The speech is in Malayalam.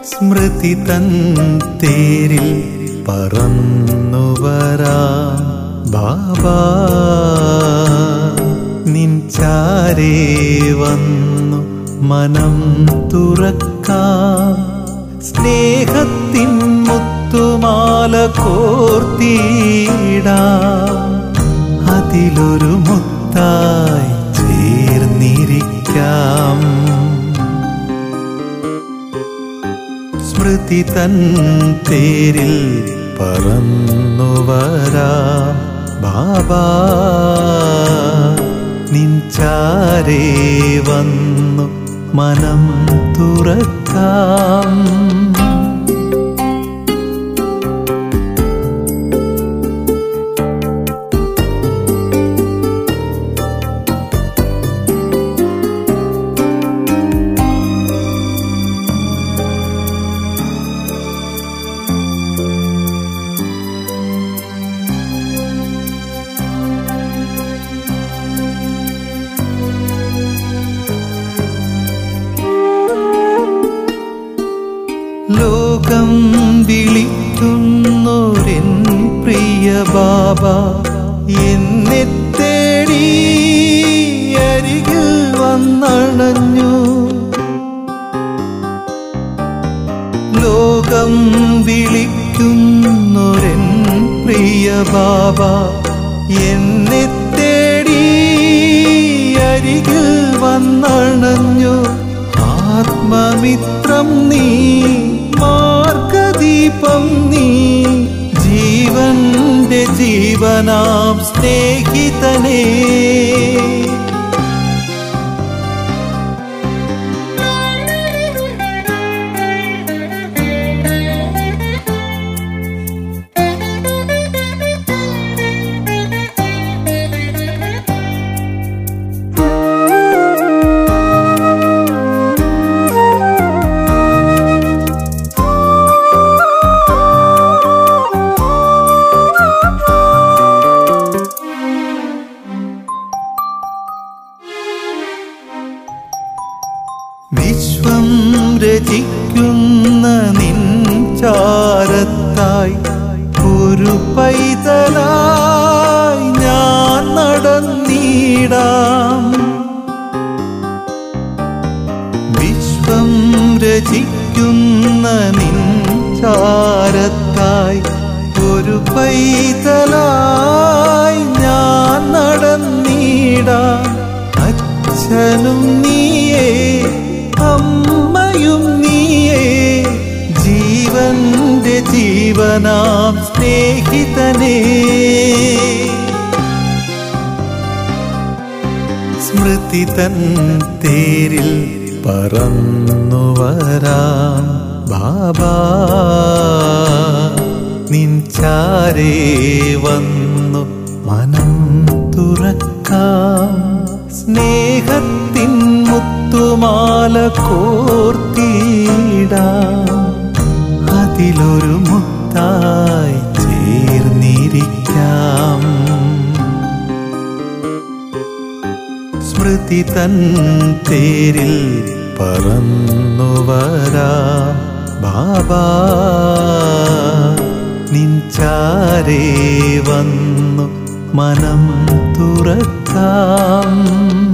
സ്മൃതി തൻ തേരിൽ പറന്നു വരാം ബാബാ നിൻ ചാരേ വന്നു മനം തുറക്കാം സ്നേഹത്തിൻ മുത്തുമാല കോർത്തിടാം അതിലൊരു മുത്തായി ചേർന്നിരിക്കാം സ്മൃതി തൻ തേരിൽ പറന്നു വരാം ബാബാ നിൻ ചാരേ വന്നു മനം തുറക്കാം ലോകം വിളിക്കുന്നൊരെൻ പ്രിയ ബാബ എന്നെ തേടി അരികിൽ വന്നണഞ്ഞു ലോകം വിളിക്കുന്നൊരെൻ പ്രിയ ബാബ എന്നെ തേടി അരികിൽ വന്നണഞ്ഞു ആത്മമിത്രം നീ മാർഗദീപം നീ ജീവന്റെ ജീവനാം സ്നേഹിതനേ വിശ്വം രചിക്കുന്ന നിൻ ചാരത്തായി ഒരു പൈതലായി ഞാൻ നടന്നിടാം വിശ്വം രചിക്കുന്ന നിൻ ചാരത്തായി ഒരു പൈതലായി ഞാൻ നടന്നിടാം അച്ഛനും നീയേ അമ്മയും നീയേ ജീവന്റെ ജീവനാം സ്നേഹിതനേ സ്മൃതി തൻ തേരിൽ പറന്നു വരാം ബാബാ നിൻ ചാരേ വന്നു മനം തുറക്കാം സ്നേഹത്തിൻ മുത്തുമാല കോർത്തിടാം അതിലൊരു മുത്തായി ചേർന്നിരിക്കാം സ്മൃതി തൻ തേരിൽ പറന്നു വരാം ബാബാ നിൻ ചാരേ വന്നു മനം തുറക്കാം